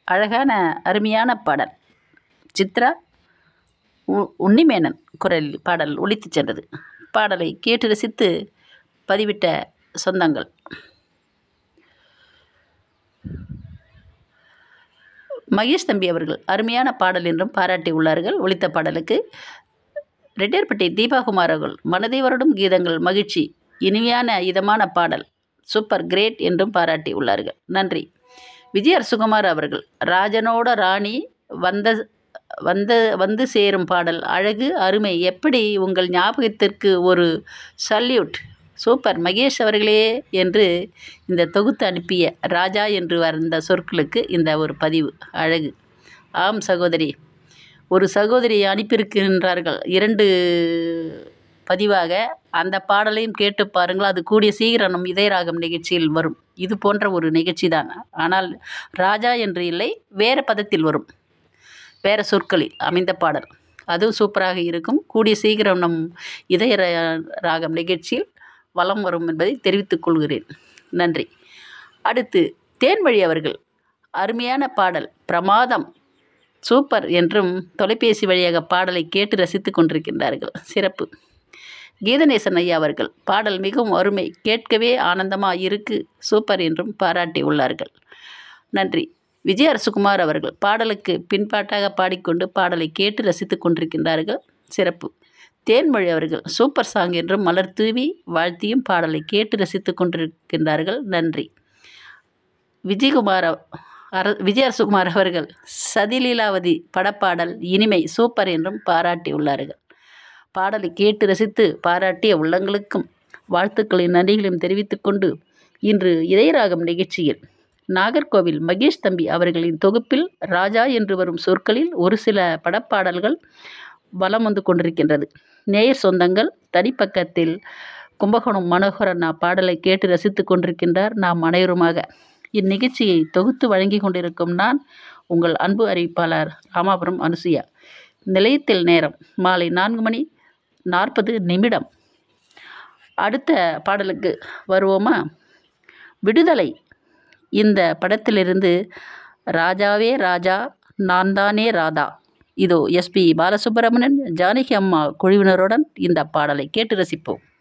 அழகான அருமையான பாடல் சித்ரா உ உன்னிமேனன் குரலில் பாடல் ஒலித்துச் சென்றது பாடலை கேட்டு ரசித்து பதிவிட்ட சொந்தங்கள் மகேஷ் தம்பி அவர்கள் அருமையான பாடல் என்றும் பாராட்டி உள்ளார்கள் ஒலித்த பாடலுக்கு ரெட்டியார்பட்டி தீபாகுமார் அவர்கள் மனதை வருடும் கீதங்கள் மகிழ்ச்சி இனிமையான இதமான பாடல் சூப்பர் கிரேட் என்றும் பாராட்டி உள்ளார்கள் நன்றி விஜயர் சுகுமார் அவர்கள் ராஜனோட ராணி வந்த வந்த வந்து சேரும் பாடல் அழகு அருமை எப்படி உங்கள் ஞாபகத்திற்கு ஒரு சல்யூட் சூப்பர் மகேஷ் அவர்களே என்று இந்த தொகுத்து அனுப்பிய ராஜா என்று வந்த சொற்களுக்கு இந்த ஒரு பதிவு அழகு ஆம் சகோதரி ஒரு சகோதரி அனுப்பியிருக்கின்றார்கள் இரண்டு பதிவாக அந்த பாடலையும் கேட்டு பாருங்கள் அது கூடிய சீக்கிரம் நம் இதயராகம் நிகழ்ச்சியில் வரும் இது போன்ற ஒரு நிகழ்ச்சி தான் ஆனால் ராஜா என்று இல்லை வேறு பதத்தில் வரும் வேறு சொற்களில் அமைந்த பாடல் அதுவும் சூப்பராக இருக்கும் கூடிய சீக்கிரம் நம் இதய ராகம் நிகழ்ச்சியில் வலம் வரும் என்பதை தெரிவித்துக் கொள்கிறேன் நன்றி அடுத்து தேன்மொழி அவர்கள் அருமையான பாடல் பிரமாதம் சூப்பர் என்றும் தொலைபேசி வழியாக பாடலை கேட்டு ரசித்து கொண்டிருக்கின்றார்கள் சிறப்பு கீதநேசன் ஐயா அவர்கள் பாடல் மிகவும் அருமை கேட்கவே ஆனந்தமாக இருக்கு சூப்பர் என்றும் பாராட்டி உள்ளார்கள் நன்றி விஜய் அரசுகுமார் அவர்கள் பாடலுக்கு பின்பாட்டாக பாடிக்கொண்டு பாடலை கேட்டு ரசித்து கொண்டிருக்கின்றார்கள் சிறப்பு தேன்மொழி அவர்கள் சூப்பர் சாங் என்றும் மலர் தூவி வாழ்த்தியும் பாடலை கேட்டு ரசித்து கொண்டிருக்கின்றார்கள் நன்றி விஜயகுமார் அர விஜய் அரசுகுமார் அவர்கள் சதிலீலாவதி படப்பாடல் இனிமை சூப்பர் என்றும் பாராட்டியுள்ளார்கள் பாடலை கேட்டு ரசித்து பாராட்டிய உள்ளங்களுக்கும் வாழ்த்துக்களின் நன்றிகளையும் தெரிவித்துக்கொண்டு இன்று இதயராகம் நிகழ்ச்சியில் நாகர்கோவில் மகேஷ் தம்பி அவர்களின் தொகுப்பில் ராஜா என்று வரும் சொற்களில் ஒரு சில படப்பாடல்கள் வலம் வந்து கொண்டிருக்கின்றது நேயர் சொந்தங்கள் தனிப்பக்கத்தில் கும்பகோணம் மனோகரன் பாடலை கேட்டு ரசித்து கொண்டிருக்கின்றார் நாம் அனைவருமாக இந்நிகழ்ச்சியை தொகுத்து வழங்கி கொண்டிருக்கும் நான் உங்கள் அன்பு அறிவிப்பாளர் ராமாபுரம் அனுசுயா நிலையத்தில் நேரம் மாலை நான்கு மணி நாற்பது நிமிடம் அடுத்த பாடலுக்கு வருவோமா விடுதலை இந்த படத்திலிருந்து ராஜாவே ராஜா நான் தானே ராதா இதோ எஸ்பி பாலசுப்ரமணியன் ஜானகி அம்மா குழுவினருடன் இந்த பாடலை கேட்டு ரசிப்போம்